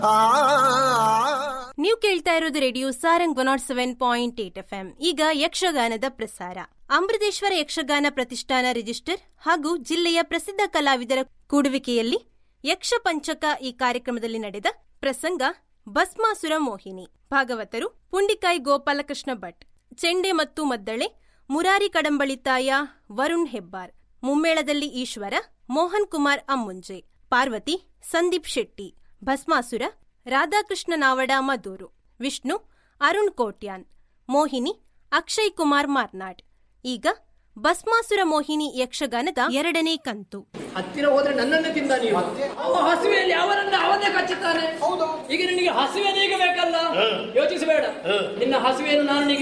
ನೀವು ಕೇಳ್ತಾ ಇರೋದು radio Sarang one nought seven point eight F M ಈಗ ಯಕ್ಷಗಾನದ ಪ್ರಸಾರ ಅಮೃತೇಶ್ವರ ಯಕ್ಷಗಾನ ಪ್ರತಿಷ್ಠಾನ ರಿಜಿಸ್ಟರ್ ಹಾಗೂ ಜಿಲ್ಲೆಯ ಪ್ರಸಿದ್ಧ ಕಲಾವಿದರ ಕೂಡುವಿಕೆಯಲ್ಲಿ ಯಕ್ಷ ಪಂಚಕ ಈ ಕಾರ್ಯಕ್ರಮದಲ್ಲಿ ನಡೆದ ಪ್ರಸಂಗ ಭಸ್ಮಾಸುರ ಮೋಹಿನಿ ಭಾಗವತರು ಪುಂಡಿಕಾಯಿ ಗೋಪಾಲಕೃಷ್ಣ ಭಟ್ ಚೆಂಡೆ ಮತ್ತು ಮದ್ದಳೆ ಮುರಾರಿ ಕಡಂಬಳಿತಾಯ ವರುಣ್ ಹೆಬ್ಬಾರ್ ಮುಮ್ಮೇಳದಲ್ಲಿ ಈಶ್ವರ ಮೋಹನ್ ಕುಮಾರ್ ಅಮ್ಮುಂಜೆ ಪಾರ್ವತಿ ಸಂದೀಪ್ ಶೆಟ್ಟಿ ಭಸ್ಮಾಸುರ ರಾಧಾಕೃಷ್ಣ ನಾವಡ ಮದೂರು ವಿಷ್ಣು ಅರುಣ್ ಕೋಟ್ಯಾನ್ ಮೋಹಿನಿ ಅಕ್ಷಯ್ ಕುಮಾರ್ ಮಾರ್ನಾಡ್ ಈಗ ಭಸ್ಮಾಸುರ ಮೋಹಿನಿ ಯಕ್ಷಗಾನದ ಎರಡನೇ ಕಂತು ಹತ್ತಿರ ಹೋದ್ರೆ ನನ್ನನ್ನೇ ತಿಂದ ನೀವು ಅವ ಹಸುವೆಯಲ್ಲಿ ಅವರನ್ನ ಅವನ್ನೇ ಕಚ್ಚುತ್ತಾನೆ ಈಗ ನಿನಗೆ ಹಸುವೆ ನೀಗ ಬೇಕಲ್ಲ ಯೋಚಿಸಬೇಡ ನಿನ್ನ ಹಸುವೆಯನ್ನು ನಾನು ನಿನಗೆ